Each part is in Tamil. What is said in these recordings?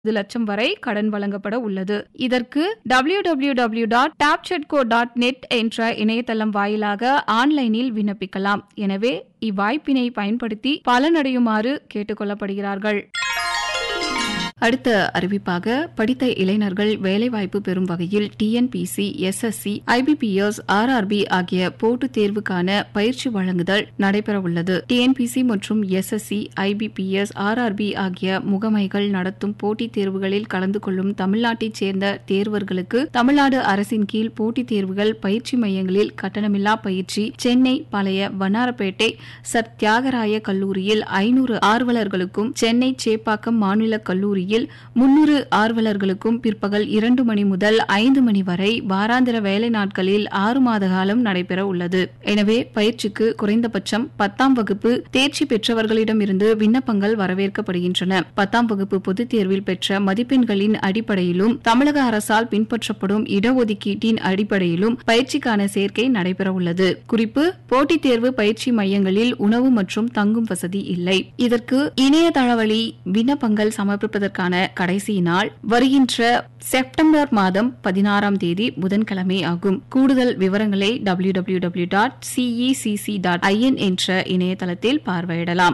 ஐந்து லட்சம் வரை கடன் வழங்கப்பட உள்ளது இதற்கு W W W dot dot net என்ற இணையதளம் வாயிலாக ஆன்லைனில் விண்ணப்பிக்கலாம் எனவே இவ்வாய்ப்பினை பயன்படுத்தி பலனடையுமாறு கேட்டுக்கொள்ளப்படுகிறார்கள் அடுத்த அறிவிப்பாக படித்த இளைஞர்கள் வேலைவாய்ப்பு பெறும் வகையில் டிஎன்பிசி எஸ்எஸ்சி ஐபிபிஎஸ் ஆர்ஆர்பி ஆகிய போட்டுத் தேர்வுக்கான பயிற்சி வழங்குதல் நடைபெறவுள்ளது டிஎன்பிசி மற்றும் எஸ்எஸ்சி ஐபிபிஎஸ் ஆர்ஆர்பி ஆகிய முகமைகள் நடத்தும் போட்டித் தேர்வுகளில் கலந்து கொள்ளும் தமிழ்நாட்டைச் சேர்ந்த தேர்வர்களுக்கு தமிழ்நாடு அரசின் கீழ் போட்டித் தேர்வுகள் பயிற்சி மையங்களில் கட்டணமில்லா பயிற்சி சென்னை பழைய வண்ணாரப்பேட்டை சர் தியாகராய கல்லூரியில் ஐநூறு ஆர்வலர்களுக்கும் சென்னை சேப்பாக்கம் மாநில கல்லூரியில் முன்னூறு ஆர்வலர்களுக்கும் பிற்பகல் இரண்டு மணி முதல் ஐந்து மணி வரை வாராந்திர வேலை நாட்களில் ஆறு மாத காலம் நடைபெற உள்ளது எனவே பயிற்சிக்கு குறைந்தபட்சம் பத்தாம் வகுப்பு தேர்ச்சி பெற்றவர்களிடமிருந்து விண்ணப்பங்கள் வரவேற்கப்படுகின்றன பத்தாம் வகுப்பு பொதுத் தேர்வில் பெற்ற மதிப்பெண்களின் அடிப்படையிலும் தமிழக அரசால் பின்பற்றப்படும் இடஒதுக்கீட்டின் அடிப்படையிலும் பயிற்சிக்கான சேர்க்கை நடைபெற உள்ளது குறிப்பு போட்டித் தேர்வு பயிற்சி மையங்களில் உணவு மற்றும் தங்கும் வசதி இல்லை இதற்கு இணையதள வழி விண்ணப்பங்கள் சமர்ப்பிப்பதற்கான கடைசி நாள் வருகின்ற செப்டம்பர் மாதம் பதினாறாம் தேதி புதன்கிழமை ஆகும் கூடுதல் விவரங்களை W W W dot CECC dot IN என்ற இணையதளத்தில் பார்வையிடலாம்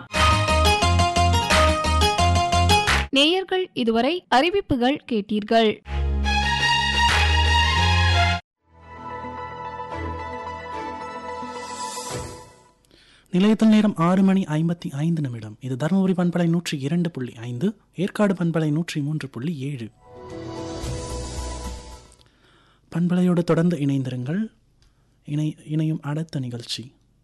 நேயர்கள் இதுவரை அறிவிப்புகள் கேட்டீர்கள் நிலையத்தில் நேரம் ஆறு மணி ஐம்பத்தி ஐந்து நிமிடம் இது தருமபுரி பண்பலை நூற்றி இரண்டு புள்ளி ஐந்து ஏற்காடு பண்பலை நூற்றி மூன்று புள்ளி ஏழு பண்பலையோடு தொடர்ந்து இணைந்திருங்கள் இணை இணையும் அடுத்த நிகழ்ச்சி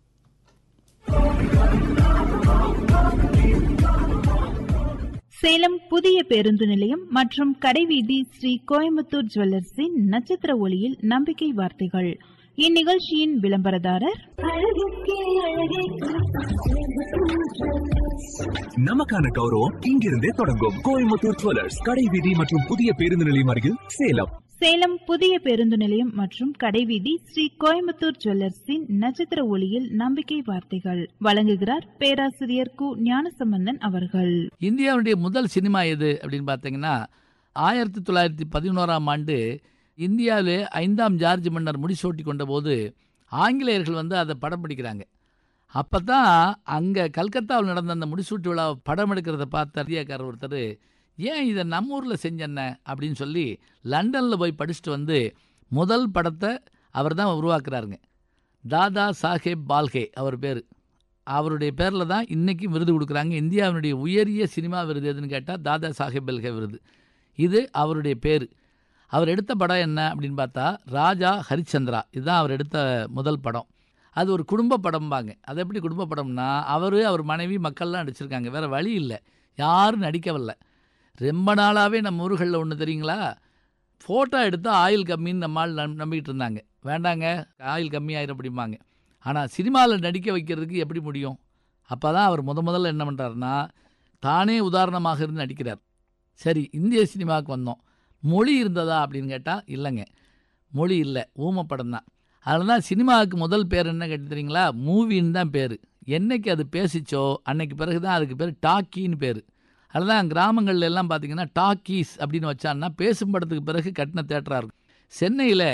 சேலம் புதிய பேருந்து நிலையம் மற்றும் கடைவீதி ஸ்ரீ கோயம்புத்தூர் ஜுவல்லர்ஸின் நட்சத்திர ஒளியில் நம்பிக்கை வார்த்தைகள் இந்நிகழ்ச்சியின் விளம்பரதாரர் நமக்கான கௌரவம் இங்கிருந்தே தொடங்கும் கோயம்புத்தூர் ஜுவல்லர்ஸ் கடை வீதி மற்றும் புதிய பேருந்து நிலையம் அருகில் சேலம் சேலம் புதிய பேருந்து நிலையம் மற்றும் கடைவீதி ஸ்ரீ கோயம்புத்தூர் ஜுவல்லர்ஸின் நட்சத்திர ஒளியில் நம்பிக்கை வார்த்தைகள் வழங்குகிறார் பேராசிரியர் கு ஞானசம்பந்தன் அவர்கள் இந்தியாவுடைய முதல் சினிமா எது அப்படின்னு பார்த்தீங்கன்னா ஆயிரத்தி தொள்ளாயிரத்தி பதினோராம் ஆண்டு இந்தியாவிலே ஐந்தாம் ஜார்ஜ் மன்னர் முடிசூட்டி கொண்டபோது ஆங்கிலேயர்கள் வந்து அதை படம் பிடிக்கிறாங்க அப்போ தான் அங்கே கல்கத்தாவில் நடந்த அந்த முடிசூட்டு விழாவை படம் எடுக்கிறத பார்த்த இந்தியாக்காரர் ஒருத்தர் ஏன் இதை நம்ம ஊரில் செஞ்சென்ன அப்படின்னு சொல்லி லண்டனில் போய் படிச்சுட்டு வந்து முதல் படத்தை அவர் தான் உருவாக்குறாருங்க தாதா சாஹேப் பால்கே அவர் பேர் அவருடைய பேரில் தான் இன்றைக்கும் விருது கொடுக்குறாங்க இந்தியாவினுடைய உயரிய சினிமா விருது எதுன்னு கேட்டால் தாதா சாஹேப் பால்கே விருது இது அவருடைய பேர் அவர் எடுத்த படம் என்ன அப்படின்னு பார்த்தா ராஜா ஹரிச்சந்திரா இதுதான் அவர் எடுத்த முதல் படம் அது ஒரு குடும்ப படம்பாங்க அது எப்படி குடும்ப படம்னா அவர் அவர் மனைவி மக்கள்லாம் நடிச்சிருக்காங்க வேறு வழி இல்லை யாரும் நடிக்கவில்லை ரொம்ப நாளாகவே நம்ம ஊர்களில் ஒன்று தெரியுங்களா ஃபோட்டோ எடுத்து ஆயில் கம்மின்னு நம்மால் நம் நம்பிக்கிட்டு இருந்தாங்க வேண்டாங்க ஆயில் கம்மியாயிரும் அப்படிம்பாங்க ஆனால் சினிமாவில் நடிக்க வைக்கிறதுக்கு எப்படி முடியும் அப்போ தான் அவர் முத முதல்ல என்ன பண்ணுறாருன்னா தானே உதாரணமாக இருந்து நடிக்கிறார் சரி இந்திய சினிமாவுக்கு வந்தோம் மொழி இருந்ததா அப்படின்னு கேட்டால் இல்லைங்க மொழி இல்லை ஊம படம் தான் அதில் தான் சினிமாவுக்கு முதல் பேர் என்ன கேட்டு தெரியுங்களா மூவின்னு தான் பேர் என்னைக்கு அது பேசிச்சோ அன்னைக்கு பிறகு தான் அதுக்கு பேர் டாக்கின்னு பேர் அதில் தான் கிராமங்கள்ல எல்லாம் பார்த்தீங்கன்னா டாக்கீஸ் அப்படின்னு வச்சான்னா பேசும் படத்துக்கு பிறகு கட்டின தேட்டராக இருக்கும் சென்னையில்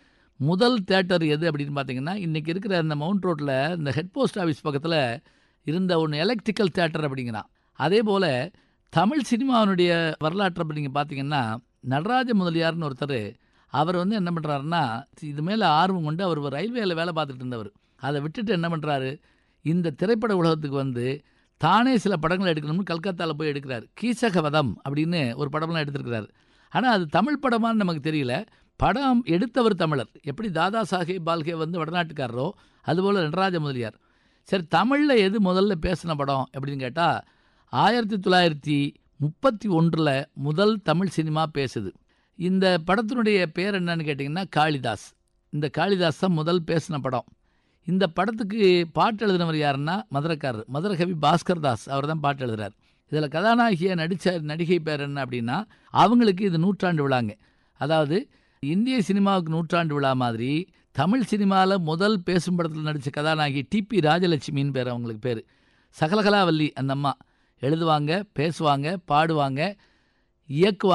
முதல் தேட்டர் எது அப்படின்னு பார்த்தீங்கன்னா இன்றைக்கி இருக்கிற அந்த மவுண்ட் ரோட்டில் இந்த ஹெட் போஸ்ட் ஆஃபீஸ் பக்கத்தில் இருந்த ஒன்று எலக்ட்ரிக்கல் தேட்டர் அப்படிங்கிறான் அதே போல் தமிழ் சினிமாவினுடைய வரலாற்றை நீங்கள் பார்த்தீங்கன்னா நடராஜ முதலியார்னு ஒருத்தர் அவர் வந்து என்ன பண்ணுறாருன்னா இது மேலே ஆர்வம் கொண்டு அவர் ரயில்வேயில் வேலை பார்த்துட்டு இருந்தவர் அதை விட்டுட்டு என்ன பண்ணுறாரு இந்த திரைப்பட உலகத்துக்கு வந்து தானே சில படங்கள் எடுக்கணும்னு கல்கத்தாவில் போய் எடுக்கிறார் கீசகவதம் அப்படின்னு ஒரு படம்லாம் எடுத்திருக்கிறார் ஆனால் அது தமிழ் படமான்னு நமக்கு தெரியல படம் எடுத்தவர் தமிழர் எப்படி தாதா சாஹேப் பால்கே வந்து வடநாட்டுக்காரரோ அதுபோல் நடராஜ முதலியார் சரி தமிழில் எது முதல்ல பேசின படம் அப்படின்னு கேட்டால் ஆயிரத்தி தொள்ளாயிரத்தி முப்பத்தி ஒன்றில் முதல் தமிழ் சினிமா பேசுது இந்த படத்தினுடைய பேர் என்னன்னு கேட்டிங்கன்னா காளிதாஸ் இந்த காளிதாஸ் தான் முதல் பேசின படம் இந்த படத்துக்கு பாட்டு எழுதினவர் யாருன்னா மதுரக்காரர் மதுரகவி பாஸ்கர் தாஸ் அவர் தான் பாட்டு எழுதுறார் இதில் கதாநாயகியாக நடித்த நடிகை பேர் என்ன அப்படின்னா அவங்களுக்கு இது நூற்றாண்டு விழாங்க அதாவது இந்திய சினிமாவுக்கு நூற்றாண்டு விழா மாதிரி தமிழ் சினிமாவில் முதல் பேசும் படத்தில் நடித்த கதாநாயகி டிபி ராஜலட்சுமின்னு பேர் அவங்களுக்கு பேர் சகலகலாவல்லி அந்த அம்மா எழுதுவாங்க பேசுவாங்க பாடுவாங்க இயக்குவாங்க